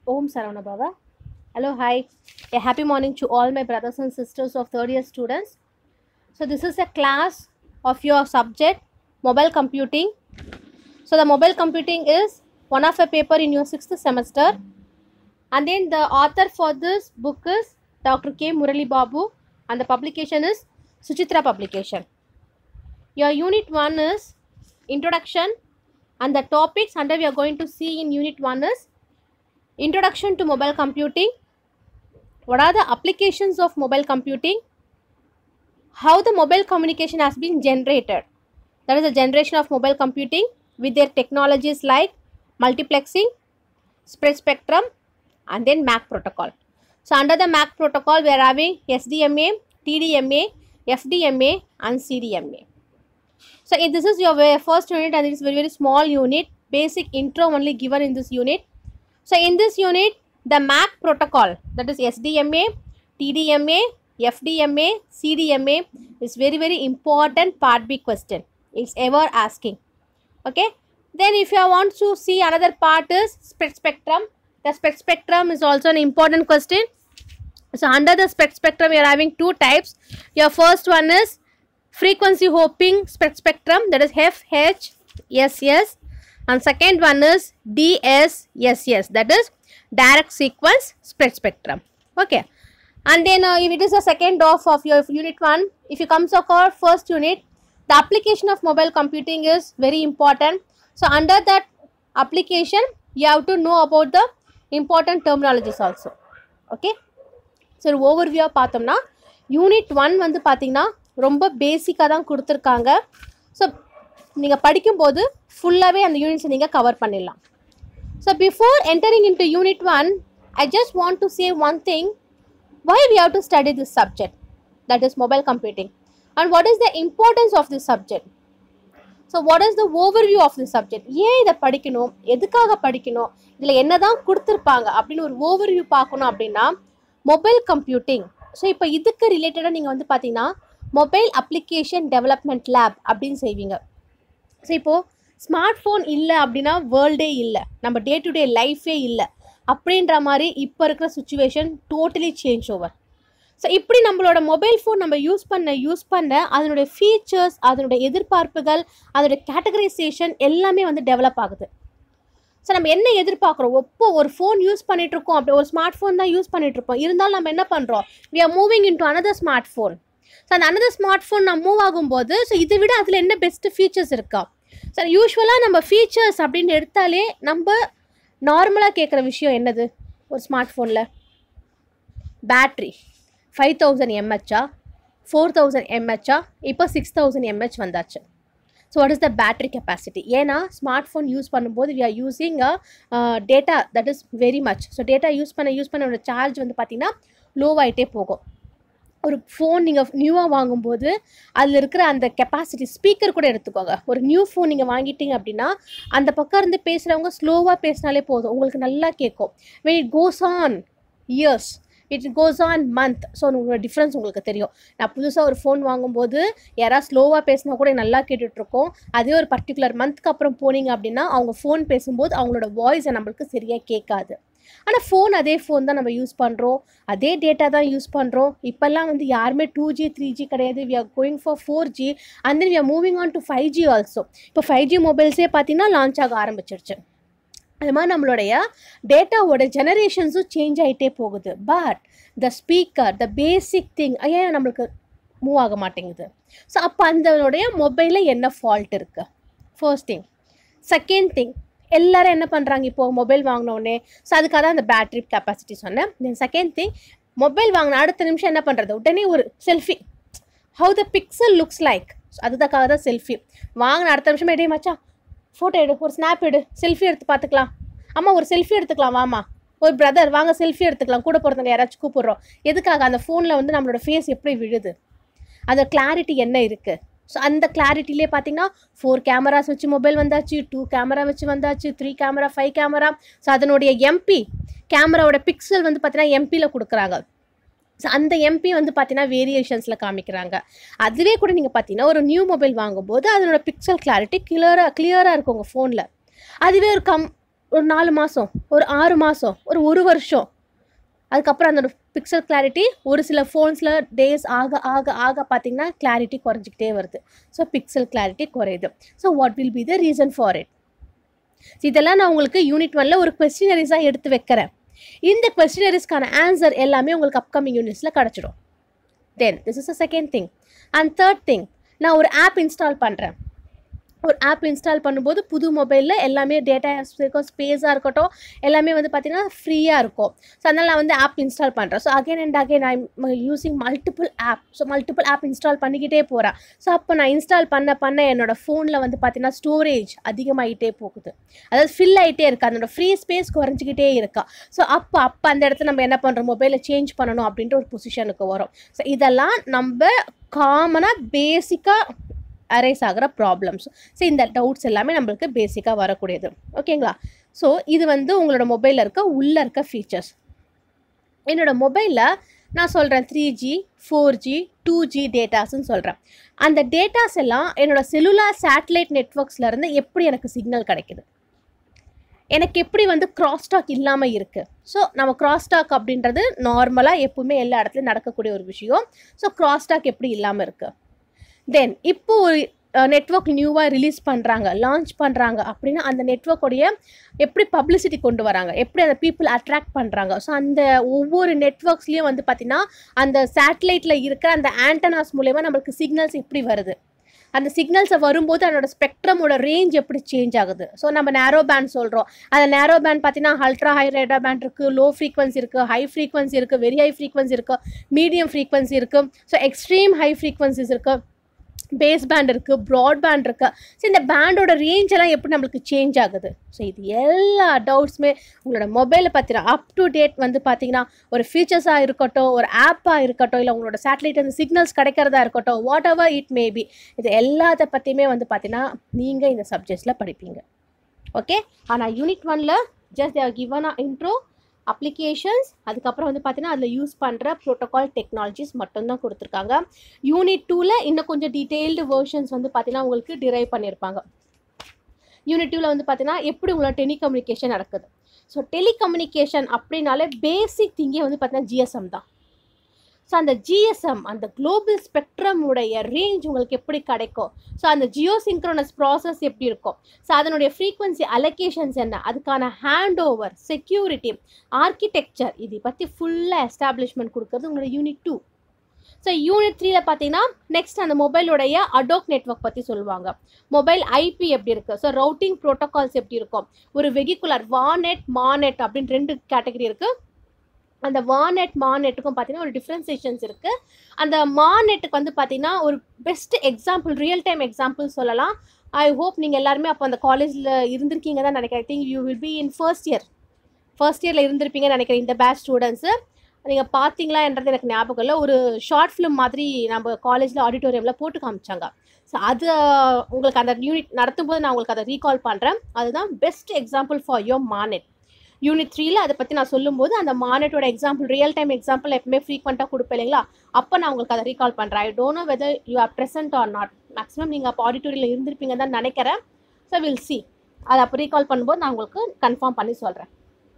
Om Saravana Baba. Hello, hi. A happy morning to all my brothers and sisters of third year students. So, this is a class of your subject mobile computing. So, the mobile computing is one of a paper in your sixth semester. And then the author for this book is Dr. K. Murali Babu, and the publication is Suchitra Publication. Your unit 1 is introduction, and the topics under we are going to see in unit 1 is introduction to mobile computing. What are the applications of mobile computing? How the mobile communication has been generated. That is the generation of mobile computing with their technologies like multiplexing, spread spectrum, and then MAC protocol. So under the MAC protocol, we are having SDMA, TDMA, FDMA, and CDMA. So if this is your very first unit and it is very very small unit, basic intro only given in this unit. So in this unit, the MAC protocol that is SDMA, TDMA, FDMA, CDMA is very very important part B question. It's ever asking. Okay. Then if you want to see another part is spread spectrum. The spread spectrum is also an important question. So under the spread spectrum, we are having two types. Your first one is frequency hopping spread spectrum that is FHSS and second one is DSSS that is direct sequence spread spectrum. Okay. And then uh, if it is the second off of your unit 1, if you comes across first unit, the application of mobile computing is very important. So under that application, you have to know about the important terminologies also. Okay. சரி ஓவர்வியூவாக பார்த்தோம்னா unit one வந்து பார்த்தீங்கன்னா ரொம்ப பேசிக்காக தான் கொடுத்துருக்காங்க so நீங்கள் படிக்கும்போது ஃபுல்லாகவே அந்த யூனிட்ஸை நீங்கள் கவர் பண்ணிடலாம் so before entering into unit one I just want to say one thing why we have to study this subject that is mobile computing and what is the importance of this subject so what is the overview of the subject ஏன் இதை படிக்கணும் எதுக்காக படிக்கணும் இதில் என்ன தான் கொடுத்துருப்பாங்க அப்படின்னு ஒரு ஓவர்வியூ பார்க்கணும் அப்படின்னா மொபைல் கம்ப்யூட்டிங் ஸோ இப்போ இதுக்கு ரிலேட்டடாக நீங்கள் வந்து பார்த்தீங்கன்னா மொபைல் அப்ளிகேஷன் டெவலப்மெண்ட் லேப் அப்படின்னு செய்வீங்க ஸோ இப்போது ஸ்மார்ட் ஃபோன் இல்லை அப்படின்னா வேர்ல்டே இல்லை நம்ம டே டு டே லைஃபே இல்லை அப்படின்ற மாதிரி இப்போ இருக்கிற situation totally change over so இப்படி நம்மளோட மொபைல் ஃபோன் நம்ம யூஸ் பண்ண யூஸ் பண்ண அதனுடைய ஃபீச்சர்ஸ் அதனுடைய எதிர்பார்ப்புகள் அதனுடைய கேட்டகரைசேஷன் எல்லாமே வந்து டெவலப் ஆகுது ஸோ நம்ம என்ன எதிர்பார்க்குறோம் ஒப்போ ஒரு ஃபோன் யூஸ் பண்ணிட்டு இருக்கோம் அப்படி ஒரு ஸ்மார்ட் ஃபோன் தான் யூஸ் பண்ணிட்டு இருப்போம் இருந்தாலும் நம்ம என்ன பண்ணுறோம் we are moving into another smart phone so அந்த அனதர் ஸ்மார்ட் ஃபோன் நம்ம மூவ் ஆகும்போது ஸோ இதை விட அதில் என்ன பெஸ்ட்டு ஃபீச்சர்ஸ் இருக்கா ஸோ யூஸ்வலாக நம்ம ஃபீச்சர்ஸ் அப்படின்னு எடுத்தாலே நம்ம நார்மலாக கேட்குற விஷயம் என்னது ஒரு ஸ்மார்ட் ஃபோனில் பேட்ரி ஃபைவ் தௌசண்ட் எம்ஹெச்சா ஃபோர் தௌசண்ட் எம்ஹெச்சா இப்போ சிக்ஸ் தௌசண்ட் எம்ஹெச் வந்தாச்சு so what is the battery capacity ஏன்னா ஸ்மார்ட் ஃபோன் யூஸ் பண்ணும்போது we are using data that is very much so data use பண்ண யூஸ் பண்ண சார்ஜ் வந்து பார்த்திங்கன்னா லோவாகிட்டே போகும் ஒரு ஃபோன் நீங்கள் நியூவாக வாங்கும்போது அதில் இருக்கிற அந்த கெப்பாசிட்டி ஸ்பீக்கர் கூட எடுத்துக்கோங்க ஒரு நியூ ஃபோன் நீங்கள் வாங்கிட்டீங்க அப்படின்னா அந்த பக்கம் இருந்து பேசுகிறவங்க ஸ்லோவாக பேசினாலே போதும் உங்களுக்கு நல்லா கேட்கும் when it goes on years it goes on month so உங்களோட டிஃப்ரென்ஸ் உங்களுக்கு தெரியும் நான் புதுசாக ஒரு ஃபோன் வாங்கும்போது யாராவது ஸ்லோவாக பேசினா கூட நல்லா கேட்டுட்ருக்கோம் அதே ஒரு பர்டிகுலர் மந்த்க்கு அப்புறம் போனீங்க அப்படின்னா அவங்க ஃபோன் பேசும்போது அவங்களோட வாய்ஸை நம்மளுக்கு சரியாக கேட்காது ஆனால் ஃபோன் அதே ஃபோன் தான் நம்ம யூஸ் பண்ணுறோம் அதே டேட்டா தான் யூஸ் பண்ணுறோம் இப்போல்லாம் வந்து யாருமே டூ ஜி த்ரீ ஜி கிடையாது we are going for four G and then we are moving on to five G also இப்போ ஃபைவ் ஜி மொபைல்ஸே பார்த்தீங்கன்னா லான்ச் ஆக ஆரம்பிச்சிருச்சு அது மாதிரி நம்மளுடைய டேட்டாவோட ஜெனரேஷன்ஸும் சேஞ்ச் ஆகிட்டே போகுது but the speaker the basic thing ஏன் நம்மளுக்கு மூவ் ஆக மாட்டேங்குது ஸோ அப்போ அந்தனுடைய மொபைலில் என்ன ஃபால்ட் இருக்குது ஃபர்ஸ்ட் திங் செகண்ட் திங் எல்லாரும் என்ன பண்ணுறாங்க இப்போது மொபைல் வாங்கினோடனே ஸோ அதுக்காக தான் அந்த பேட்ரி கெப்பாசிட்டி சொன்னேன் தென் செகண்ட் திங் மொபைல் வாங்கின அடுத்த நிமிஷம் என்ன பண்ணுறது உடனே ஒரு selfie how the pixel looks like அதுக்காக தான் செல்ஃபி வாங்கின அடுத்த நிமிஷம் எடே மச்சான் ஃபோட்டோ எடு ஒரு ஸ்னாப் எடு செல்ஃபி எடுத்து பார்த்துக்கலாம் அம்மா ஒரு செல்ஃபி எடுத்துக்கலாம் வாமா ஒரு பிரதர் வாங்க செல்ஃபி எடுத்துக்கலாம் கூட பிறந்தவங்க யாராச்சும் கூப்பிட்றோம் எதுக்காக அந்த ஃபோனில் வந்து நம்மளோட ஃபேஸ் எப்படி விழுது அந்த கிளாரிட்டி என்ன இருக்குது ஸோ அந்த கிளாரிட்டிலே பார்த்தீங்கன்னா ஃபோர் கேமராஸ் வச்சு மொபைல் வந்தாச்சு டூ கேமரா வச்சு வந்தாச்சு three camera five camera so அதனுடைய எம்பி கேமராவோட பிக்சல் வந்து பார்த்தீங்கன்னா எம்பியில் கொடுக்குறாங்க ஸோ அந்த எம்பி வந்து பார்த்தீங்கன்னா வேரியேஷன்ஸில் காமிக்கிறாங்க அதுவே கூட நீங்கள் பார்த்தீங்கன்னா ஒரு நியூ மொபைல் வாங்கும்போது அதனோட பிக்சல் கிளாரிட்டி கிளியராக கிளியராக இருக்கும் உங்கள் ஃபோனில் அதுவே ஒரு கம் ஒரு நாலு மாதம் ஒரு ஆறு மாதம் ஒரு ஒரு வருஷம் அதுக்கப்புறம் அந்த பிக்சல் கிளாரிட்டி ஒரு சில ஃபோன்ஸில் டேஸ் ஆக ஆக ஆக பார்த்தீங்கன்னா கிளாரிட்டி குறைஞ்சிக்கிட்டே வருது ஸோ பிக்சல் கிளாரிட்டி குறையுது so what will be the reason for it இதெல்லாம் நான் உங்களுக்கு யூனிட் ஒன்ல ஒரு கொஸ்டினரிஸாக எடுத்து வைக்கிறேன் இந்த கொஸ்டினரிஸ்க்கான ஆன்சர் எல்லாமே உங்களுக்கு அப்கமிங் யூனிட்ஸில் கிடச்சிடும் then this is a second thing and third thing நான் ஒரு ஆப் இன்ஸ்டால் பண்ணுறேன் ஒரு ஆப் இன்ஸ்டால் பண்ணும்போது புது மொபைலில் எல்லாமே டேட்டா இருக்கும் ஸ்பேஸாக இருக்கட்டும் எல்லாமே வந்து பார்த்திங்கன்னா ஃப்ரீயாக இருக்கும் ஸோ அதனால் நான் வந்து ஆப் இன்ஸ்டால் பண்ணுறேன் so again and again I using multiple app so multiple app install பண்ணிக்கிட்டே போகிறேன் ஸோ அப்போ நான் இன்ஸ்டால் பண்ண பண்ண என்னோட ஃபோனில் வந்து பார்த்திங்கன்னா ஸ்டோரேஜ் அதிகமாகிட்டே போகுது அதாவது ஃபில் ஆகிட்டே இருக்குது அதனோட ஃப்ரீ ஸ்பேஸ் குறைஞ்சிக்கிட்டே இருக்கா ஸோ அப்போ அப்போ அந்த இடத்துல நம்ம என்ன பண்ணுறோம் மொபைலை சேஞ்ச் பண்ணணும் அப்படின்ற ஒரு பொசிஷனுக்கு வரும் ஸோ இதெல்லாம் நம்ம காமனாக பேசிக்காக அரைஸ் ஆகிற ப்ராப்ளம்ஸ் ஸோ இந்த டவுட்ஸ் எல்லாமே நம்மளுக்கு பேசிக்காக வரக்கூடியது ஓகேங்களா ஸோ இது வந்து உங்களோட மொபைலில் இருக்க உள்ளே இருக்க ஃபீச்சர்ஸ் என்னோட மொபைலில் நான் சொல்கிறேன் three G four G two G டேட்டாஸ்ன்னு சொல்கிறேன் அந்த டேட்டாஸ் எல்லாம் என்னோட செல்லுலார் சேட்டலைட் நெட்ஒர்க்ஸ்லேருந்து எப்படி எனக்கு சிக்னல் கிடைக்குது எனக்கு எப்படி வந்து கிராஸ்டாக் இல்லாமல் இருக்குது ஸோ நம்ம கிராஸ்டாக் அப்படின்றது நார்மலாக எப்பவுமே எல்லா இடத்துலையும் நடக்கக்கூடிய ஒரு விஷயம் ஸோ கிராஸ்டாக் எப்படி இல்லாமல் இருக்குது தென் இப்போ ஒரு நெட்ஒர்க் நியூவாக ரிலீஸ் பண்ணுறாங்க லான்ச் பண்ணுறாங்க அப்படின்னா அந்த நெட்ஒர்க்கோடைய எப்படி பப்ளிசிட்டி கொண்டு வராங்க எப்படி அந்த பீப்புள் அட்ராக்ட் பண்ணுறாங்க ஸோ அந்த ஒவ்வொரு நெட்ஒர்க்ஸ்லேயும் வந்து பார்த்திங்கன்னா அந்த சேட்டலைட்டில் இருக்கிற அந்த ஆண்டனாஸ் மூலயமா நம்மளுக்கு சிக்னல்ஸ் எப்படி வருது அந்த சிக்னல்ஸை வரும்போது அதோட ஸ்பெக்ட்ரமோட ரேஞ்ச் எப்படி சேஞ்ச் ஆகுது ஸோ நம்ம நேரோ பேண்ட் சொல்கிறோம் அந்த நேரோ பேண்ட் பார்த்தீங்கன்னா அல்ட்ரா ஹை ரேடா பேண்ட் இருக்குது லோ ஃப்ரீக்வன்சி இருக்குது ஹை ஃப்ரீக்வன்சி இருக்குது வெரி ஹை ஃப்ரீக்வன்சி இருக்குது மீடியம் ஃப்ரீக்வன்சி இருக்குது ஸோ எக்ஸ்ட்ரீம் ஹை ஃப்ரீக்வன்சிஸ் இருக்குது பேஸ் பேண்ட் இருக்குது ப்ராட்பேண்ட் இருக்குது ஸோ இந்த பேண்டோட ரேஞ்ச் எல்லாம் எப்படி நம்மளுக்கு சேஞ்ச் ஆகுது ஸோ இது எல்லா டவுட்ஸுமே உங்களோட மொபைலை பற்றின அப் டு டேட் வந்து பார்த்தீங்கன்னா ஒரு ஃபீச்சர்ஸாக இருக்கட்டும் ஒரு ஆப்பாக இருக்கட்டும் இல்லை உங்களோட சேட்டலைட் அந்த சிக்னல்ஸ் கிடைக்கிறதா இருக்கட்டும் வாட் எவர் இட் மேபி இது எல்லாத்த பற்றியுமே வந்து பார்த்தீங்கன்னா நீங்கள் இந்த சப்ஜெக்ட்ஸில் படிப்பீங்க ஓகே ஆனால் யூனிட் ஒனில் just they've given a intro applications அதுக்கப்புறம் வந்து பார்த்தீங்கன்னா அதில் யூஸ் பண்ணுற ப்ரோட்டோகால் டெக்னாலஜிஸ் மட்டும்தான் கொடுத்துருக்காங்க யூனிட் டூவில் இன்னும் கொஞ்சம் டீட்டெயில்டு வேர்ஷன்ஸ் வந்து பார்த்தீங்கன்னா உங்களுக்கு டிரைவ் பண்ணியிருப்பாங்க யூனிட் டூவில் வந்து பார்த்தீங்கன்னா எப்படி உங்களோட டெலிகம்யூனிகேஷன் நடக்குது ஸோ டெலிகம்யூனிகேஷன் அப்படின்னாலே பேசிக் திங்கே வந்து பார்த்தீங்கன்னா ஜிஎஸ்எம் தான் ஸோ அந்த ஜிஎஸ்எம் அந்த குளோபல் ஸ்பெக்ட்ரம் உடைய ரேஞ்ச் உங்களுக்கு எப்படி கிடைக்கும் ஸோ அந்த ஜியோ சிங்க்ரோனஸ் ப்ராசஸ் எப்படி இருக்கும் ஸோ அதனுடைய ஃப்ரீக்வன்சி அலோகேஷன்ஸ் என்ன அதுக்கான ஹேண்ட் ஓவர் செக்யூரிட்டி ஆர்கிடெக்சர் இதை பற்றி ஃபுல்லாக எஸ்டாப்ளிஷ்மெண்ட் கொடுக்குறது உங்களோட யூனிட் டூ ஸோ யூனிட் த்ரீல பார்த்தீங்கன்னா நெக்ஸ்ட் அந்த மொபைலோடைய அடோக் நெட்ஒர்க் பற்றி சொல்லுவாங்க மொபைல் ஐபி எப்படி இருக்குது ஸோ ரவுட்டிங் ப்ரோட்டோகால்ஸ் எப்படி இருக்கும் ஒரு வெகிகுலர் வானெட் மானெட் அப்படின்னு ரெண்டு கேட்டகரி இருக்குது அந்த வானெட் மாநெட்டுக்கும் பார்த்தீங்கன்னா ஒரு டிஃப்ரென்சேஷன்ஸ் இருக்குது அந்த மாநெட்டுக்கு வந்து பார்த்தீங்கன்னா ஒரு best example real time example சொல்லலாம் ஐ ஹோப் நீங்கள் எல்லாருமே அப்போ அந்த காலேஜில் இருந்திருக்கீங்க தான் நினைக்கிறேன் I think you will be in first year first இயரில் இருந்திருப்பீங்கன்னு நினைக்கிறேன் இந்த பேட்ச் ஸ்டூடெண்ட்ஸு நீங்கள் பார்த்தீங்களான்றது எனக்கு ஞாபகம் இல்லை ஒரு ஷார்ட் ஃபிலிம் மாதிரி நம்ம காலேஜில் ஆடிட்டோரியமில் போட்டு காமிச்சாங்க ஸோ அது உங்களுக்கு அந்த யூனிட் நடத்தும் போது நான் உங்களுக்கு அதை ரீகால் பண்ணுறேன் அதுதான் best example for your MANET unit த்ரீல அதை பற்றி நான் சொல்லும்போது அந்த மானட்டோட எக்ஸாம்பிள் ரியல் டைம் எக்ஸாம்பிள் எப்பவுமே ஃப்ரீக்வெண்ட்டாக கொடுப்பேன் இல்லைங்களா அப்போ நான் உங்களுக்கு அதை ரீகால் பண்ணுறேன் I don't know whether you are present or not maximum நீங்கள் அப்போ ஆடிட்டோரியில் இருந்திருப்பீங்க தான் நினைக்கிறேன் ஸோ வில் சி அதை அப்போ ரீகால் பண்ணும்போது நான் உங்களுக்கு கன்ஃபார்ம் பண்ணி சொல்கிறேன்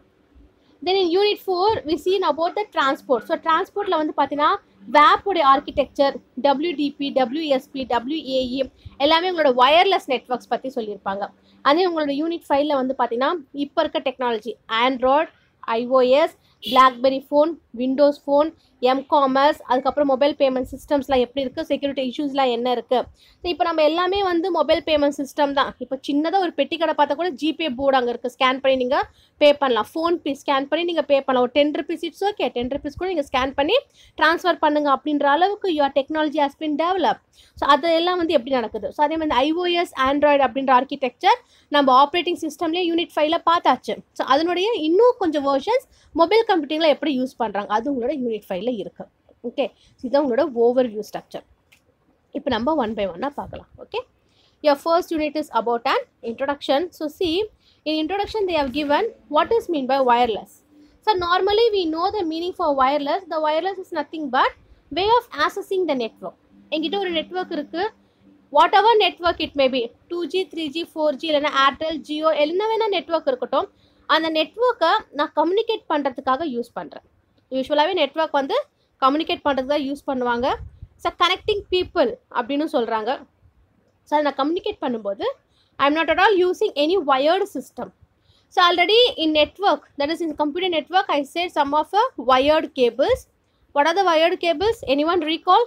then in unit four we seen about the transport so டிரான்ஸ்போர்ட்டில் வந்து பார்த்தீங்கன்னா வேப்போடைய ஆர்கிடெக்சர் டபிள்யூடிபி டபிள்யூஎஸ்பி டபிள்யூஏஇ எல்லாமே உங்களோட ஒயர்லெஸ் நெட்ஒர்க்ஸ் பற்றி சொல்லியிருப்பாங்க அதே உங்களோட யூனிட் ஃபைவ்ல வந்து பார்த்தீங்கன்னா இப்போ இருக்க technology Android iOS BlackBerry phone Windows phone M commerce அதுக்கப்புறம் மொபைல் பேமெண்ட் சிஸ்டம்ஸ்லாம் எப்படி இருக்குது செக்யூரிட்டி இஷ்யூஸ்லாம் என்ன இருக்குது இப்போ நம்ம எல்லாமே வந்து மொபைல் பேமெண்ட் சிஸ்டம் தான் இப்போ சின்னதாக ஒரு பெட்டி கடை பார்த்தா கூட ஜிபே போர்டு அங்கே இருக்குது ஸ்கேன் பண்ணி நீங்கள் பே பண்ணலாம் ஃபோன்பே ஸ்கேன் பண்ணி நீங்கள் பே பண்ணலாம் ஒரு ten rupees it's okay ten rupees கூட நீங்கள் ஸ்கேன் பண்ணி ட்ரான்ஸ்ஃபர் பண்ணுங்க அப்படின்ற அளவுக்கு your technology has been develop so அதெல்லாம் வந்து எப்படி நடக்குது ஸோ அதே மாதிரி ஐஓஎஸ் ஆண்ட்ராய்டு அப்படின்ற ஆர்கிடெக்சர் நம்ம ஆப்ரேட்டிங் சிஸ்டம்லேயே யூனிட் ஃபைவ்ல பார்த்தாச்சு ஸோ அதனுடைய இன்னும் கொஞ்சம் வேர்ஷன்ஸ் மொபைல் கம்ப்யூட்டிங்கில் எப்படி யூஸ் பண்ணுறாங்க அது உங்களோட யூனிட் ஃபைவ்ல இருக்குது ஓகே இதுதான் உங்களோட ஓவர் வியூ ஸ்ட்ரக்சர் இப்போ நம்ம ஒன் பை ஒன்னாக பார்க்கலாம் okay your first unit is about an introduction so see in introduction they have given what is mean by wireless so normally we know the meaning for wireless the wireless is nothing but way of accessing the network என்கிட்ட ஒரு network இருக்குது whatever network it maybe two G three G four G இல்லைனா ஏர்டெல் ஜியோ என்ன வேணால் network இருக்கட்டும் அந்த நெட்ஒர்க்கை நான் communicate பண்ணுறதுக்காக யூஸ் பண்ணுறேன் யூஸ்வலாகவே நெட்ஒர்க் வந்து கம்யூனிகேட் பண்ணுறதுக்காக யூஸ் பண்ணுவாங்க ஸோ கனெக்டிங் பீப்புள் அப்படின்னு சொல்கிறாங்க ஸோ அதை நான் கம்யூனிகேட் பண்ணும்போது I am not at all using any wired system so already in network that is in computer network I said some of a wired cables what are the wired cables anyone recall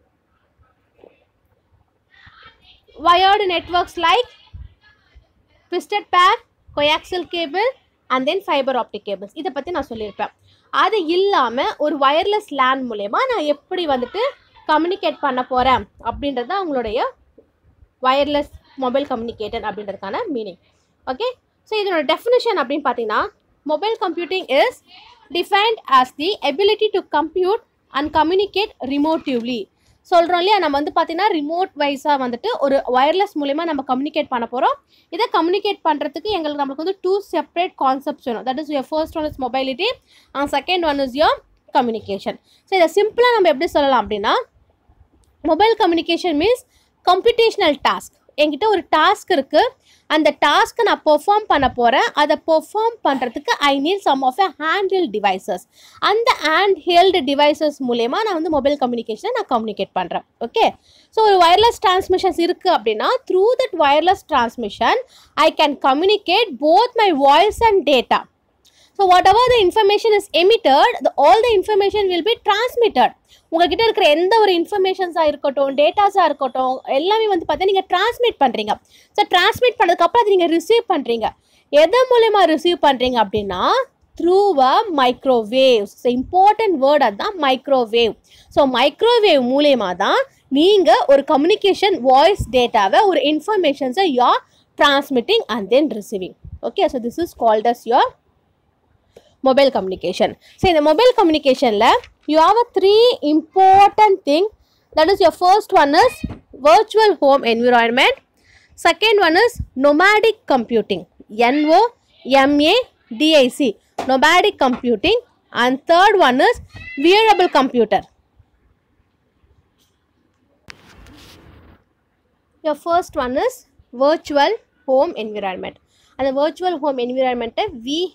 wired networks like twisted pair coaxial cable and then fiber optic cables இதை பற்றி நான் சொல்லியிருப்பேன் அது இல்லாமல் ஒரு wireless LAN மூலயமா நான் எப்படி வந்துட்டு கம்யூனிகேட் பண்ண போகிறேன் அப்படின்றது தான் உங்களுடைய வயர்லெஸ் மொபைல் கம்யூனிகேட்டர் அப்படின்றதுக்கான மீனிங் ஓகே ஸோ இதோட டெஃபினிஷன் அப்படின்னு பார்த்தீங்கன்னா mobile computing is defined as the ability to compute and communicate remotely சொல்கிறோம் இல்லையா நம்ம வந்து பார்த்தீங்கன்னா ரிமோட் வைஸாக வந்துட்டு ஒரு ஒயர்லெஸ் மூலயமா நம்ம கம்யூனிகேட் பண்ண போகிறோம் இதை கம்யூனிகேட் பண்ணுறதுக்கு எங்களுக்கு நம்மளுக்கு வந்து டூ செப்பரேட் கான்செப்ட்ஸ் வேணும் that is your first one is mobility and second one is your communication so இதை சிம்பிளாக நம்ம எப்படி சொல்லலாம் அப்படின்னா mobile communication means computational task என்கிட்ட ஒரு டாஸ்க் இருக்குது அந்த டாஸ்க்கை நான் பெர்ஃபார்ம் பண்ண போகிறேன் அதை பெர்ஃபார்ம் பண்ணுறதுக்கு I need some of a handle devices அந்த ஹேண்ட் ஹேல்டு டிவைசஸ் மூலயமா நான் வந்து மொபைல் கம்யூனிகேஷனை நான் கம்யூனிகேட் பண்ணுறேன் ஓகே ஸோ ஒரு வயர்லெஸ் டிரான்ஸ்மிஷன்ஸ் இருக்குது அப்படின்னா through that wireless transmission I can communicate both my voice and data so whatever the information is emitted the all the information will be transmitted உங்ககிட்ட இருக்கிற எந்த ஒரு இன்ஃபர்மேஷன்ஸாக இருக்கட்டும் டேட்டாஸாக இருக்கட்டும் எல்லாமே வந்து பார்த்தா நீங்கள் டிரான்ஸ்மிட் பண்ணுறீங்க ஸோ டிரான்ஸ்மிட் பண்ணதுக்கப்புறம் அதை நீங்கள் ரிசீவ் பண்ணுறீங்க எது மூலயமா ரிசீவ் பண்ணுறீங்க அப்படின்னா through a microwaves important word அதுதான் மைக்ரோவேவ் ஸோ மைக்ரோவேவ் மூலயமா தான் நீங்கள் ஒரு கம்யூனிகேஷன் வாய்ஸ் டேட்டாவை ஒரு இன்ஃபர்மேஷன்ஸை you are transmitting and then receiving okay so this is called as your mobile communication so இந்த மொபைல் கம்யூனிகேஷனில் you have a three important thing that is your first one is virtual home environment second one is nomadic computing N O M A D I C nomadic computing and third one is wearable computer your first one is virtual home environment அந்த virtual home environment-ஐ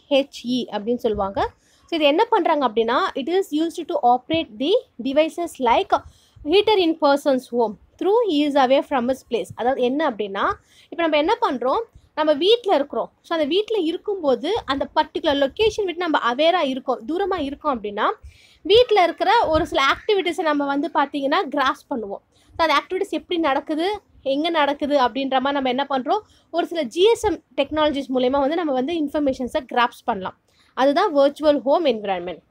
VHE அப்படின்னு சொல்லுவாங்க so இது என்ன பண்ணுறாங்க அப்படின்னா it is used to operate the devices like heater in persons home through is away from is place அதாவது என்ன அப்படின்னா இப்போ நம்ம என்ன பண்ணுறோம் நம்ம வீட்டில் இருக்கிறோம் ஸோ அந்த வீட்டில் இருக்கும்போது அந்த பர்டிகுலர் லொக்கேஷன் விட்டு நம்ம அவேராக இருக்கோம் தூரமாக இருக்கோம் அப்படின்னா வீட்டில் இருக்கிற ஒரு சில ஆக்டிவிட்டீஸை நம்ம வந்து பார்த்தீங்கன்னா கிராஸ் பண்ணுவோம் ஸோ அந்த ஆக்டிவிட்டீஸ் எப்படி நடக்குது எங்கே நடக்குது அப்படின்ற மாதிரி நம்ம என்ன பண்ணுறோம் ஒரு சில ஜிஎஸ்எம் டெக்னாலஜிஸ் மூலயமா வந்து நம்ம வந்து இன்ஃபர்மேஷன்ஸை கிராப்ஸ் பண்ணலாம் அதுதான் virtual home environment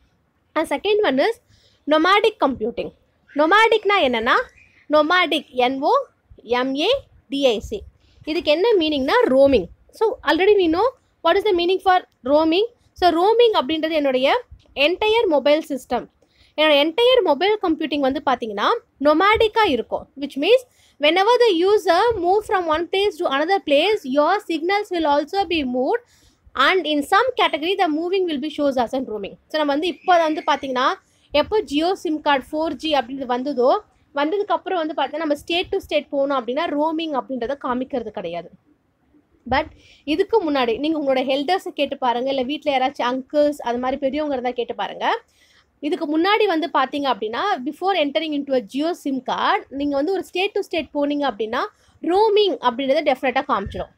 and second one is nomadic computing நொமாடிக்னா என்னென்னா நொமாடிக் என்ஓ எம்ஏ டிஐசி இதுக்கு என்ன மீனிங்னா roaming so already we know what is the meaning for roaming so roaming அப்படின்றது என்னுடைய என்டையர் மொபைல் சிஸ்டம் என்னோட என்டையர் மொபைல் கம்ப்யூட்டிங் வந்து பார்த்தீங்கன்னா நொமாடிக்காக இருக்கும் which means whenever the user move from one place to another place your signals will also be move and in some category the moving will be shows as and roaming so நம்ம வந்து இப்போ வந்து பார்த்தீங்கன்னா எப்போ Jio sim card four G அப்படின்றது வந்ததோ வந்ததுக்கப்புறம் வந்து பார்த்தீங்கன்னா நம்ம ஸ்டேட் டு ஸ்டேட் போகணும் அப்படின்னா ரோமிங் அப்படின்றத காமிக்கிறது கிடையாது பட் இதுக்கு முன்னாடி நீங்கள் உங்களோட ஹெல்டர்ஸை கேட்டு பாருங்கள் இல்லை வீட்டில் யாராச்சும் அங்கிள்ஸ் அது மாதிரி பெரியவங்க இருந்தால் கேட்டு பாருங்கள் இதுக்கு முன்னாடி வந்து பார்த்தீங்க அப்படின்னா before entering into a Jio sim card நீங்கள் வந்து ஒரு ஸ்டேட் டு ஸ்டேட் போனீங்க அப்படின்னா ரோமிங் அப்படின்றத டெஃபினட்டாக காமிச்சிடும்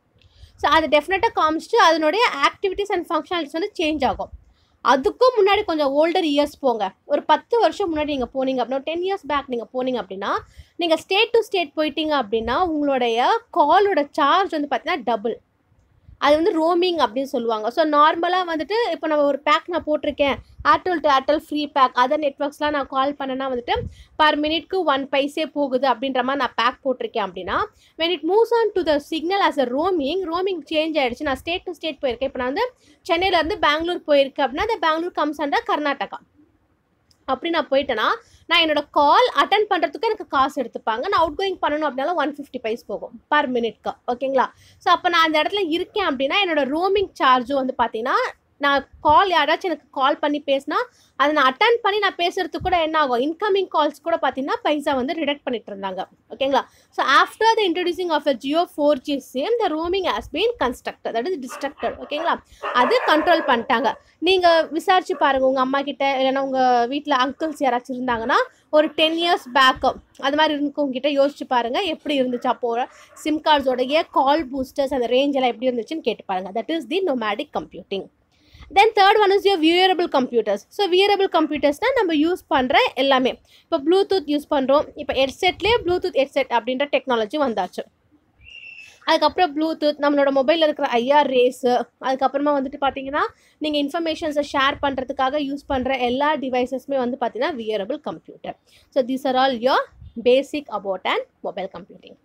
ஸோ அது டெஃபினட்டாக காமிச்சிட்டு அதனுடைய ஆக்டிவிட்டீஸ் அண்ட் ஃபங்க்ஷனாலிட்டிஸ் வந்து சேஞ்ச் ஆகும் அதுக்கும் முன்னாடி கொஞ்சம் ஓல்டர் இயர்ஸ் போங்க ஒரு பத்து வருஷம் முன்னாடி நீங்கள் போனீங்க அப்படின்னா டென் இயர்ஸ் பேக் நீங்கள் போனீங்க அப்படின்னா நீங்கள் ஸ்டேட் டு ஸ்டேட் போயிட்டீங்க அப்படின்னா உங்களுடைய காலோட சார்ஜ் வந்து பார்த்தீங்கன்னா டபுள் அது வந்து ரோமிங் அப்படின்னு சொல்லுவாங்க ஸோ நார்மலாக வந்துட்டு இப்போ நம்ம ஒரு பேக் நான் போட்டிருக்கேன் Airtel to Airtel free pack other நெட்ஒர்க்ஸ்லாம் நான் கால் பண்ணேன்னா வந்துட்டு பர் மினிட்க்கு ஒன் பைசே போகுது அப்படின்ற மாதிரி நான் பேக் போட்டிருக்கேன் அப்படின்னா when it moves on to the signal as a roaming roaming change ஆயிடுச்சு நான் ஸ்டேட் டு ஸ்டேட் போயிருக்கேன் இப்போ நான் வந்து சென்னையிலேருந்து பெங்களூர் போயிருக்கேன் அப்படின்னா அந்த பெங்களூர் கம்ஸ் அண்டர் கர்நாடகா அப்படி நான் போயிட்டேன்னா நான் என்னோட கால் அட்டன் பண்ணுறதுக்கு எனக்கு காசு எடுத்துப்பாங்க நான் அவுட் கோயிங் பண்ணணும் அப்படின்னாலும் ஒன் ஃபிஃப்டி பைஸ் போகும் பர் மினிட்க்கு ஓகேங்களா ஸோ அப்போ நான் அந்த இடத்துல இருக்கேன் அப்படின்னா என்னோட ரோமிங் சார்ஜும் வந்து பார்த்தீங்கன்னா நான் கால் யாராச்சும் எனக்கு கால் பண்ணி பேசினா அதை நான் அட்டன் பண்ணி நான் பேசுறதுக்கு கூட என்ன ஆகும் இன்கமிங் கால்ஸ் கூட பார்த்தீங்கன்னா பைசா வந்து ரிடக்ட் பண்ணிட்டு இருந்தாங்க ஓகேங்களா so after the introducing of a Jio four G same the roaming has been constructed that is destructed ஓகேங்களா அது கண்ட்ரோல் பண்ணிட்டாங்க நீங்கள் விசாரிச்சு பாருங்கள் உங்கள் அம்மா கிட்ட இல்லைன்னா உங்கள் வீட்டில் அங்கிள்ஸ் யாராச்சும் இருந்தாங்கன்னா ஒரு டென் இயர்ஸ் பேக்கு அது மாதிரி இருக்கவங்ககிட்ட யோசிச்சு பாருங்கள் எப்படி இருந்துச்சு அப்போ சிம் கார்ட்ஸோடைய கால் பூஸ்டர்ஸ் அந்த ரேஞ்ச் எல்லாம் எப்படி இருந்துச்சுன்னு கேட்டு பாருங்கள் that is the nomadic computing then third one is your wearable computers so wearable கம்ப்யூட்டர்ஸ்னால் நம்ம யூஸ் பண்ணுற எல்லாமே இப்போ ப்ளூடூத் யூஸ் பண்ணுறோம் இப்போ ஹெட்செட்லேயே ப்ளூடூத் ஹெட்செட் அப்படின்ற டெக்னாலஜி வந்தாச்சு அதுக்கப்புறம் ப்ளூடூத் நம்மளோட மொபைலில் இருக்கிற ஐஆர் ரேஸு அதுக்கப்புறமா வந்துட்டு பார்த்தீங்கன்னா நீங்கள் இன்ஃபர்மேஷன்ஸை ஷேர் பண்ணுறதுக்காக யூஸ் பண்ணுற எல்லா டிவைசஸுமே வந்து பார்த்தீங்கன்னா wearable computer so these are all your basic about and mobile computing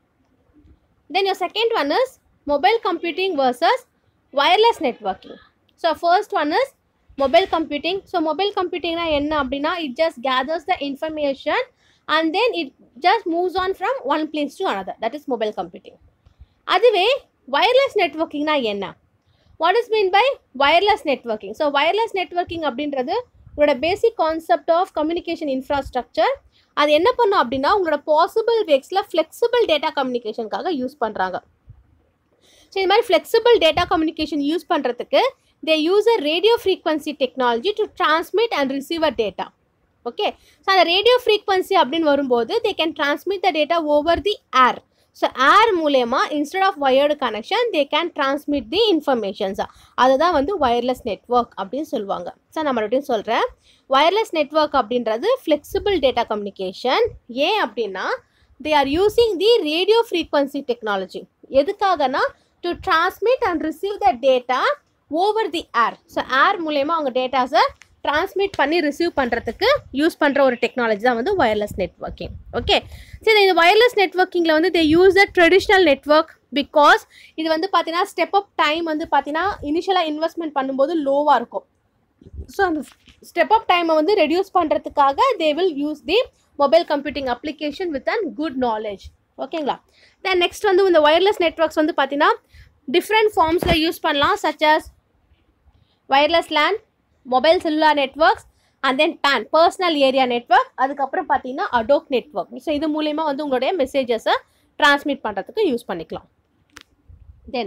then your second one is mobile computing versus wireless networking so first one is mobile computing so mobile கம்ப்யூட்டிங்னா என்ன அப்படின்னா it just gathers the information and then it just moves on from one place to another that is mobile computing அதுவே wireless நெட்ஒர்க்கிங்னா என்ன what is mean by wireless networking so wireless networking அப்படின்றது உங்களோட basic concept of communication infrastructure அது என்ன பண்ணும் அப்படின்னா உங்களோட பாசிபிள் வேக்ஸில் ஃப்ளெக்சிபிள் டேட்டா கம்யூனிகேஷனுக்காக யூஸ் பண்ணுறாங்க ஸோ இது மாதிரி ஃப்ளெக்சிபிள் டேட்டா கம்யூனிகேஷன் யூஸ் பண்ணுறதுக்கு they use a radio frequency technology to transmit and receive a data okay so அந்த ரேடியோ ஃப்ரீக்வன்சி அப்படின்னு வரும்போது they can transmit the data over the air so air மூலயமா instead of wired connection they can transmit the informations அதுதான் வந்து wireless network அப்படின்னு சொல்லுவாங்க so நான் மறுபடியும் சொல்கிறேன் வயர்லெஸ் நெட்ஒர்க் அப்படின்றது ஃப்ளெக்சிபிள் டேட்டா கம்யூனிகேஷன் ஏன் அப்படின்னா they are using the radio frequency technology எதுக்காகனா to transmit and receive the data over the air so air மூலயமா அவங்க டேட்டாஸை டிரான்ஸ்மிட் பண்ணி ரிசீவ் பண்ணுறதுக்கு யூஸ் பண்ணுற ஒரு டெக்னாலஜி தான் வந்து வயர்லெஸ் நெட்ஒர்க்கிங் ஓகே சரி இந்த வயர்லெஸ் நெட்ஒர்க்கிங்கில் வந்து they use the traditional network because இது வந்து பார்த்தீங்கன்னா ஸ்டெப் அப் டைம் வந்து பார்த்தீங்கன்னா இனிஷியலாக இன்வெஸ்ட்மெண்ட் பண்ணும்போது லோவாக இருக்கும் ஸோ அந்த ஸ்டெப் அப் டைமை வந்து ரெடியூஸ் பண்ணுறதுக்காக they will use the mobile computing application with and good knowledge ஓகேங்களா தென் நெக்ஸ்ட் வந்து இந்த ஒயர்லெஸ் நெட்ஒர்க்ஸ் வந்து பார்த்தீங்கன்னா டிஃப்ரெண்ட் ஃபார்ம்ஸில் யூஸ் பண்ணலாம் such as wireless LAN mobile cellular networks and then PAN personal area network அதுக்கப்புறம் பார்த்தீங்கன்னா அடோக் நெட்ஒர்க் ஸோ இது மூலயமா வந்து உங்களுடைய மெசேஜஸை ட்ரான்ஸ்மிட் பண்ணுறதுக்கு யூஸ் பண்ணிக்கலாம் then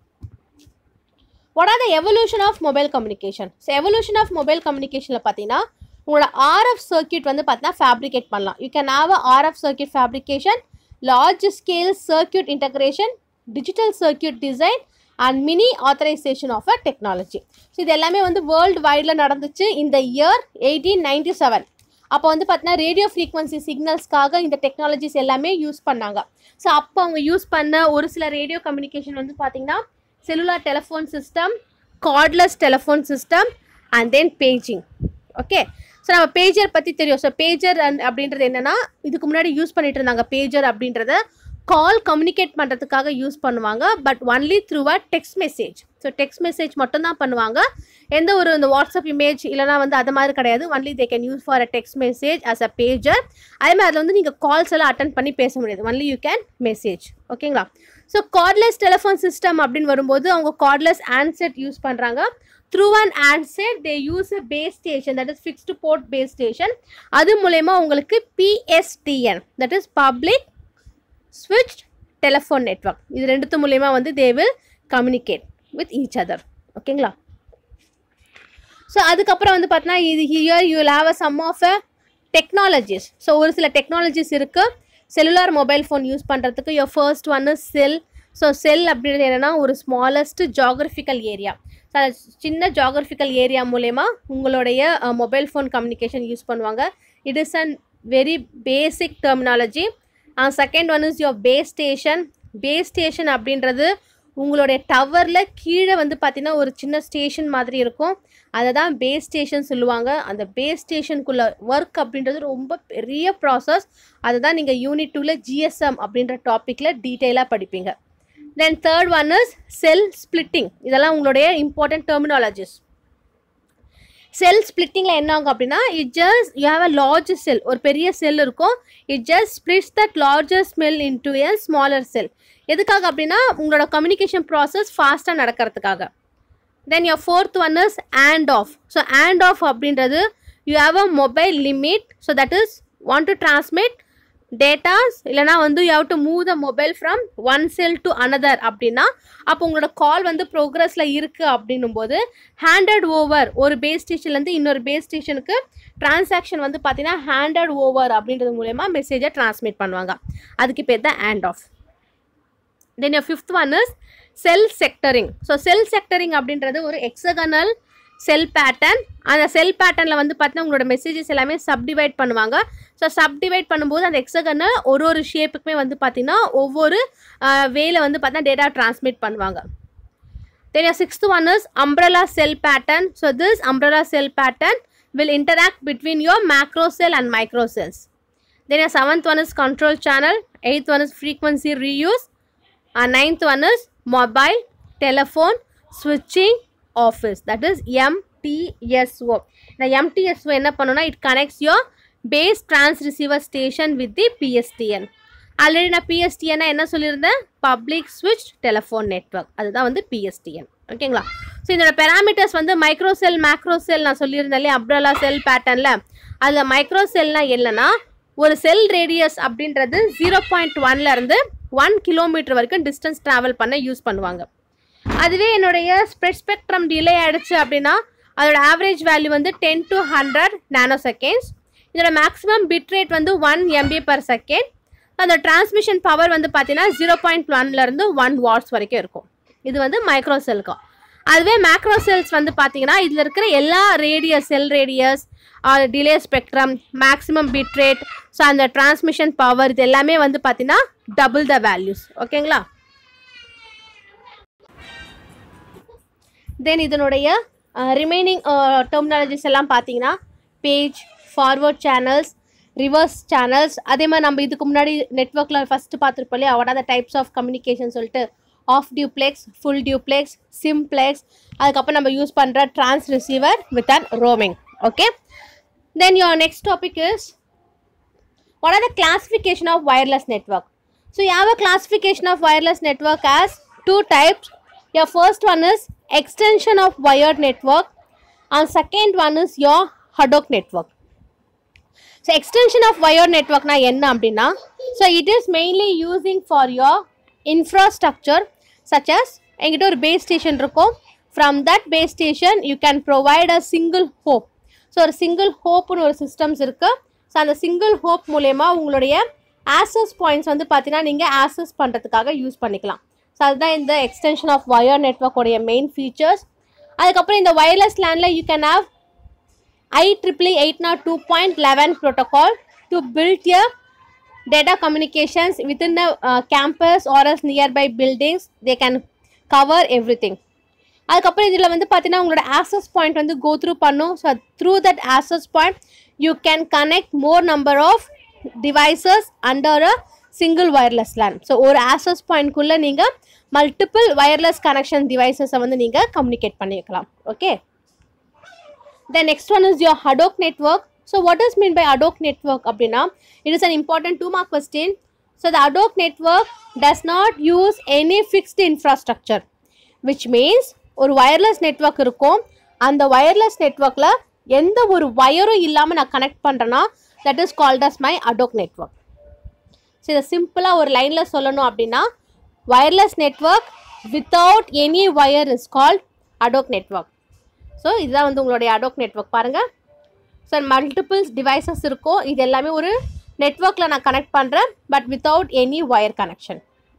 what are the evolution of mobile communication so evolution of mobile கம்யூனிகேஷனில் பார்த்தீங்கன்னா உங்களோட ஆர்எஃப் சர்க்கியூட் வந்து பார்த்தீங்கன்னா ஃபேப்ரிகேட் பண்ணலாம் you can have a RF circuit fabrication large scale circuit integration digital circuit design and miniaturization of a technology so இது எல்லாமே வந்து world வைடில் நடந்துச்சு இந்த இயர் எயிட்டீன் நைன்டி செவன் அப்போ வந்து பார்த்தீங்கன்னா ரேடியோ ஃப்ரீக்வன்சி சிக்னல்ஸ்க்காக இந்த டெக்னாலஜிஸ் எல்லாமே யூஸ் பண்ணாங்க ஸோ அப்போ அவங்க யூஸ் பண்ண ஒரு சில ரேடியோ கம்யூனிகேஷன் வந்து பார்த்தீங்கன்னா cellular telephone system cordless telephone system and then paging okay so நம்ம பேஜர் பற்றி தெரியும் ஸோ பேஜர் அப்படின்றது என்னென்னா இதுக்கு முன்னாடி யூஸ் பண்ணிட்டு இருந்தாங்க பேஜர் அப்படின்றத கால் கம்யூனிகேட் பண்ணுறதுக்காக யூஸ் பண்ணுவாங்க but only through a text message so text message மட்டும்தான் பண்ணுவாங்க எந்த ஒரு இந்த வாட்ஸ்அப் இமேஜ் இல்லைனா வந்து அது மாதிரி கிடையாது only they can use for a text message as a pager அதே மாதிரி அதில் வந்து நீங்கள் கால்ஸ் எல்லாம் அட்டன் பண்ணி பேச முடியாது ஒன்லி யூ கேன் மெசேஜ் ஓகேங்களா ஸோ கார்ட்லெஸ் டெலிஃபோன் சிஸ்டம் அப்படின்னு வரும்போது அவங்க கார்ட்லெஸ் ஆன்செட் யூஸ் பண்ணுறாங்க through and handset they use a base station that is fixed port base station அது மூலயமா உங்களுக்கு பிஎஸ்டிஎன் தட் இஸ் பப்ளிக் ஸ்விட்ச் டெலிஃபோன் நெட்ஒர்க் இது ரெண்டுத்து மூலயமா வந்து they will communicate with each other ஓகேங்களா ஸோ அதுக்கப்புறம் வந்து பார்த்தீங்கன்னா இது here you have a some of a technologies so ஒரு சில டெக்னாலஜிஸ் இருக்குது செல்லுலார் மொபைல் ஃபோன் யூஸ் பண்ணுறதுக்கு your first one cell so cell அப்படின்றது என்னென்னா ஒரு ஸ்மாலஸ்ட் ஜாகிரபிக்கல் ஏரியா ஸோ சின்ன ஜாகிரபிக்கல் ஏரியா மூலயமா உங்களுடைய மொபைல் ஃபோன் கம்யூனிகேஷன் யூஸ் பண்ணுவாங்க it is and very basic terminology second one is your base station base station அப்படின்றது உங்களுடைய டவரில் கீழே வந்து பார்த்தீங்கன்னா ஒரு சின்ன ஸ்டேஷன் மாதிரி இருக்கும் அதை தான் பேஸ் ஸ்டேஷன் சொல்லுவாங்க அந்த பேஸ் ஸ்டேஷனுக்குள்ள ஒர்க் அப்படின்றது ரொம்ப பெரிய ப்ராசஸ் அதை தான் நீங்கள் யூனிட் டூவில் ஜிஎஸ்எம் அப்படின்ற டாப்பிக்கில் டீட்டெயிலாக படிப்பீங்க then third one is cell splitting இதெல்லாம் உங்களுடைய இம்பார்ட்டன்ட் டெர்மினாலஜிஸ் செல் ஸ்பிளிட்டிங்கில் என்ன ஆகும் அப்படின்னா it just you have a large cell ஒரு பெரிய செல் இருக்கும் it just splits that larger smell into a smaller cell எதுக்காக அப்படின்னா உங்களோட கம்யூனிகேஷன் ப்ராசஸ் ஃபாஸ்ட்டாக நடக்கிறதுக்காக then your fourth one is and off so and off அப்படின்றது you have a mobile limit so that is want to transmit datas இல்லைனா வந்து you have to move the mobile from one cell to another அப்படின்னா அப்போ உங்களோட கால் வந்து ப்ரோக்ரஸில் இருக்குது அப்படின்னும் போது ஹேண்டட் ஓவர் ஒரு பேஸ் ஸ்டேஷன்லேருந்து இன்னொரு பேஸ் ஸ்டேஷனுக்கு டிரான்சாக்ஷன் வந்து பார்த்தீங்கன்னா ஹேண்டட் ஓவர் அப்படின்றது மூலயமா மெசேஜை டிரான்ஸ்மிட் பண்ணுவாங்க அதுக்கு பேர் தான் hand off then fifth one is cell sectoring so cell sectoring அப்படின்றது ஒரு எக்ஸகனல் செல் பேட்டர்ன் அந்த செல் பேட்டர்னில் வந்து பார்த்தீங்கன்னா உங்களோட மெசேஜஸ் எல்லாமே சப்டிவைட் பண்ணுவாங்க ஸோ சப்டிவைட் பண்ணும்போது அந்த எக்ஸகனல் ஒரு ஒரு ஷேப்புக்குமே வந்து பார்த்தீங்கன்னா ஒவ்வொரு வேல வந்து பார்த்தீங்கன்னா டேட்டா டிரான்ஸ்மிட் பண்ணுவாங்க then sixth one is umbrella cell pattern so this umbrella cell pattern will interact between your macro cell and micro cells. Then a seventh one is control channel, eighth one is frequency reuse, and ninth one is mobile, telephone, switching, office. That is MTSO. The MTSO என்ன பண்ணுனா it connects your base trans receiver station with the PSTN. Already நான் பிஎஸ்டிஎன்னா என்ன சொல்லியிருந்தேன் public ஸ்விட்ச் telephone network அதுதான் வந்து PSTN ஓகேங்களா ஸோ இதோட பெராமீட்டர்ஸ் வந்து மைக்ரோ செல் மேக்ரோ செல் நான் சொல்லியிருந்தேன் இல்லையா அப்ரலா செல் பேட்டர்னில் அதில் மைக்ரோ செல்னால் என்னன்னா ஒரு செல் ரேடியஸ் அப்படின்றது ஜீரோ பாயிண்ட் ஒன்லேருந்து ஒன் கிலோமீட்டர் வரைக்கும் டிஸ்டன்ஸ் ட்ராவல் பண்ண யூஸ் பண்ணுவாங்க அதுவே என்னுடைய ஸ்ப்ரெட் ஸ்பெக்ட்ரம் டிலே ஆயிடுச்சு அப்படின்னா அதோட ஆவரேஜ் வேல்யூ வந்து ten to hundred nanoseconds இதோட மேக்ஸிமம் பிட் ரேட் வந்து ஒன் எம்பி பர் செகண்ட் அந்த டிரான்ஸ்மிஷன் பவர் வந்து பார்த்தீங்கன்னா ஜீரோ பாயிண்ட் ஒன்லேருந்து ஒன் வாட்ஸ் வரைக்கும் இருக்கும் இது வந்து மைக்ரோ செல்க்கும் அதுவே மேக்ரோ செல்ஸ் வந்து பார்த்தீங்கன்னா இதில் இருக்கிற எல்லா radius cell radius delay spectrum maximum bit rate so அந்த டிரான்ஸ்மிஷன் பவர் இது எல்லாமே வந்து பார்த்தீங்கன்னா டபுள் த வேல்யூஸ் ஓகேங்களா தென் இதனுடைய ரிமைனிங் டெர்மினாலஜிஸ் எல்லாம் பார்த்தீங்கன்னா page forward channels reverse channels அதே மாதிரி நம்ம இதுக்கு முன்னாடி நெட்ஒர்க்கில் ஃபஸ்ட்டு பார்த்துருப்போம் இல்லையா what are the types of communication சொல்லிட்டு half duplex full duplex simplex அதுக்கப்புறம் நம்ம யூஸ் பண்ணுற transceiver with an roaming okay then your next topic is what are the classification of wireless network so you have a classification of wireless network as two types your first one is extension of wired network and second one is your hadoop network so extension of wired network na என்ன அப்படின்னா so it is mainly using for your infrastructure such as என்கிட்ட ஒரு base station இருக்கும் from that base station you can provide a single hop so ஒரு single ஹோப்னு ஒரு systems இருக்குது so அந்த சிங்கிள் ஹோப் மூலயமா உங்களுடைய ஆசஸ் பாயிண்ட்ஸ் வந்து பார்த்தீங்கன்னா நீங்கள் ஆசஸ் பண்ணுறதுக்காக யூஸ் பண்ணிக்கலாம் ஸோ அதுதான் இந்த எக்ஸ்டென்ஷன் ஆஃப் வயர் நெட்ஒர்க்கோடைய மெயின் ஃபீச்சர்ஸ் அதுக்கப்புறம் இந்த வயர்லெஸ் லேண்டில் you can have I triple E eight naught two point eleven protocol to build your data communications within the uh, campus or else nearby buildings they can cover everything அதுக்கப்புறம் இதில் வந்து பார்த்தீங்கன்னா உங்களோட access point வந்து go through பண்ணும் so through that access point you can connect more number of devices under a single wireless LAN so ஒரு access பாயிண்ட்குள்ளே நீங்கள் மல்டிபிள் ஒயர்லெஸ் கனெக்ஷன் டிவைசஸை வந்து நீங்கள் கம்யூனிகேட் பண்ணிக்கலாம் okay then next one is your Hadoop network. So what does mean by Hadoop network அப்படின்னா it is an important two mark question. So the Hadoop network does not use any fixed infrastructure which means ஒரு wireless network இருக்கும் அந்த wireless networkல எந்த ஒரு வயரும் இல்லாமல் நான் connect பண்ணுறேன்னா that is called as my Hadoop network. So இதை சிம்பிளாக ஒரு லைனில் சொல்லணும் அப்படின்னா wireless network without any wire is called ad hoc network so இதுதான் வந்து உங்களுடைய அடோக் நெட்ஒர்க் பாருங்கள் ஸோ மல்டிபிள்ஸ் டிவைசஸ் இருக்கும் இது எல்லாமே ஒரு நெட்ஒர்க்கில் நான் கனெக்ட் பண்ணுறேன் but without any wire connection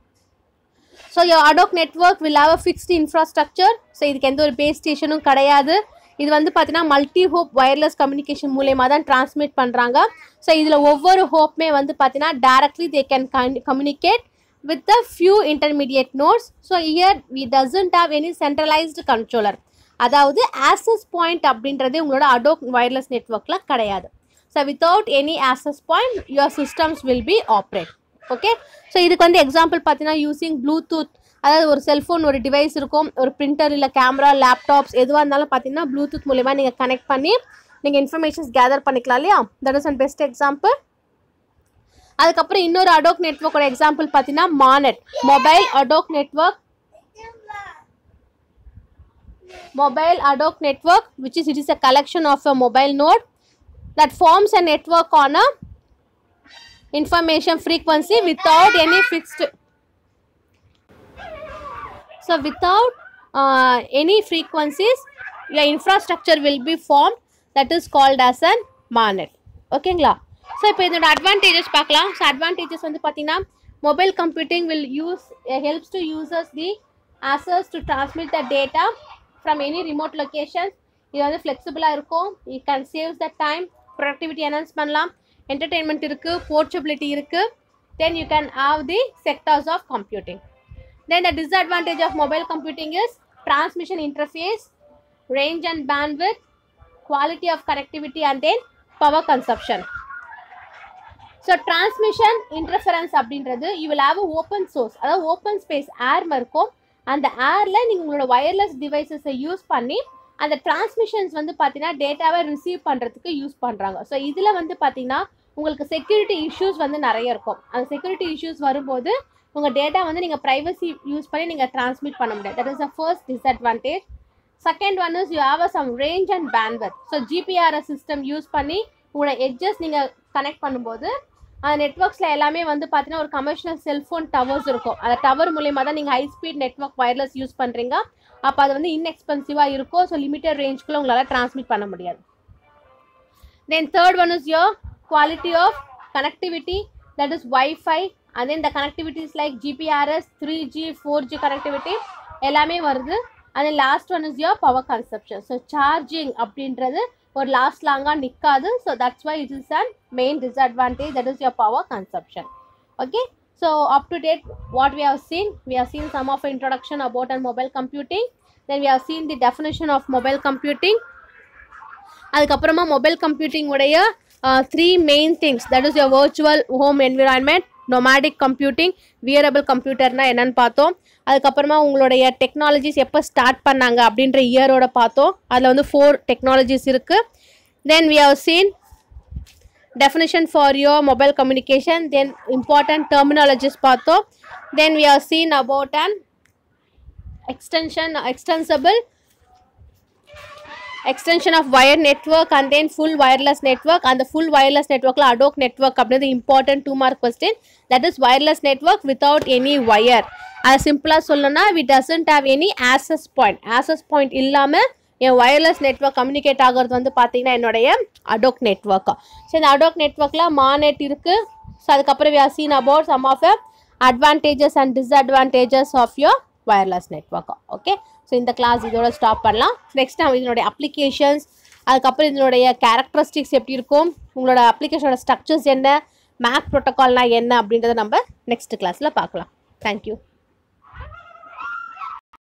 so your ad hoc network will have a fixed infrastructure so இதுக்கு எந்த ஒரு பேஸ் ஸ்டேஷனும் கிடையாது இது வந்து பார்த்தீங்கன்னா மல்டி ஹோப் ஒயர்லெஸ் கம்யூனிகேஷன் மூலயமா தான் டிரான்ஸ்மிட் பண்ணுறாங்க ஸோ இதில் ஒவ்வொரு ஹோப்புமே வந்து பார்த்தீங்கன்னா directly they can communicate with the few intermediate nodes so here we doesn't have any centralized controller அதாவது ஆக்சஸ் பாயிண்ட் அப்படின்றது உங்களோட அடோக் வயர்லெஸ் நெட்ஒர்க்கில் கிடையாது so without any access point your systems will be operate okay so இதுக்கு வந்து example பார்த்தீங்கன்னா using Bluetooth அதாவது ஒரு செல்ஃபோன் ஒரு டிவைஸ் இருக்கும் ஒரு பிரிண்டர் இல்லை கேமரா லேப்டாப்ஸ் எதுவாக இருந்தாலும் பார்த்தீங்கன்னா ப்ளூடூத் மூலயமா நீங்கள் கனெக்ட் பண்ணி நீங்கள் இன்ஃபர்மேஷன்ஸ் கேதர் பண்ணிக்கலாம் இல்லையா that is an best example அதுக்கப்புறம் இன்னொரு அடோக் நெட்ஒர்க்கோட எக்ஸாம்பிள் பார்த்தீங்கன்னா MANET mobile ad hoc network mobile ad hoc network which is it is a collection of a mobile node that forms a network on a information frequency without any fixed so without uh, any frequencies your infrastructure will be formed that is called as an MANET ஓகேங்களா so இப்போ இதோட advantages பார்க்கலாம் so advantages வந்து பார்த்தீங்கன்னா mobile computing will use helps to users the users to transmit the data from any remote locations இது வந்து ஃப்ளெக்சிபிளாக இருக்கும் you can saves the time productivity enhance பண்ணலாம் என்டர்டெயின்மெண்ட் இருக்குது போர்ட்டபிலிட்டி இருக்குது then you can have the sectors of computing Then the disadvantage of mobile computing is transmission interface, range and bandwidth, quality of connectivity and then power consumption. So transmission interference அப்படின்றது you will have open source அதாவது open space air இருக்கும் அந்த ஏரில் நீங்கள் உங்களோட wireless டிவைசஸை use பண்ணி அந்த transmissions வந்து பார்த்தீங்கன்னா டேட்டாவை ரிசீவ் பண்ணுறதுக்கு யூஸ் பண்ணுறாங்க ஸோ இதில் வந்து பார்த்தீங்கன்னா உங்களுக்கு செக்யூரிட்டி இஷ்யூஸ் வந்து நிறைய இருக்கும் அந்த செக்யூரிட்டி இஷ்யூஸ் வரும்போது உங்கள் டேட்டா வந்து நீங்கள் ப்ரைவசி யூஸ் பண்ணி நீங்கள் ட்ரான்ஸ்மிட் பண்ண முடியாது that is the first disadvantage second one is you have a some range and bandwidth so GPRS system use பண்ணி உங்களோட எட்ஜஸ் நீங்கள் கனெக்ட் பண்ணும்போது அந்த நெட்ஒர்க்ஸில் எல்லாமே வந்து பார்த்தீங்கன்னா ஒரு கமர்ஷியல் செல்ஃபோன் டவர்ஸ் இருக்கும் அந்த டவர் மூலயமா தான் நீங்கள் high speed network wireless use பண்ணுறீங்க அப்போ அது வந்து இன்எக்ஸ்பென்சிவாக இருக்கும் ஸோ லிமிட்டட் ரேஞ்சுக்குள்ள உங்களால் ட்ரான்ஸ்மிட் பண்ண முடியாது then third one is your quality of connectivity that is WiFi and then the connectivities like GPRS, 3G, 4G connectivity எல்லாமே வருது and then last one is your power consumption so charging அப்படின்றது ஒரு last லாங்காக நிற்காது so that's why it is and main disadvantage that is your power consumption okay so up to date what we have seen we have seen some of introduction about and mobile computing then we have seen the definition of mobile computing அதுக்கப்புறமா mobile computing உடைய three main things that is your virtual home environment nomadic computing wearable கம்ப்யூட்டர்னா என்னன்னு பார்த்தோம் அதுக்கப்புறமா உங்களுடைய technologies எப்போ start பண்ணாங்க அப்படின்ற இயரோட பார்த்தோம் அதில் வந்து ஃபோர் டெக்னாலஜிஸ் இருக்குது then we have seen definition for your mobile communication then important terminologies பார்த்தோம் then we have seen about and extension extensible extension of wire network and then full wireless network அந்த full wireless நெட்ஒர்க்கில் ad hoc network அப்படின்றது important to mark question that is wireless network without any wire அது சிம்பிளாக சொல்லணும்னா we doesn't have any access point access point இல்லாமல் என் wireless network communicate ஆகிறது வந்து பார்த்தீங்கன்னா என்னுடைய அடோக் நெட்ஒர்க் ஸோ இந்த அடோக் நெட்ஒர்க்கில் மாநெட் இருக்குது ஸோ அதுக்கப்புறம் we are seen about some of advantages and disadvantages of your wireless network okay so இந்த கிளாஸ் இதோட ஸ்டாப் பண்ணலாம் நெக்ஸ்ட் நம்ம இதனுடைய அப்ளிகேஷன்ஸ் அதுக்கப்புறம் இதனுடைய கேரக்டரிஸ்டிக்ஸ் எப்படி இருக்கும் உங்களோட அப்ளிகேஷனோட ஸ்ட்ரக்சர்ஸ் என்ன மேக் ப்ரோட்டோகால்னால் என்ன அப்படின்றத நம்ம நெக்ஸ்ட் கிளாஸில் பார்க்கலாம் தேங்க்யூ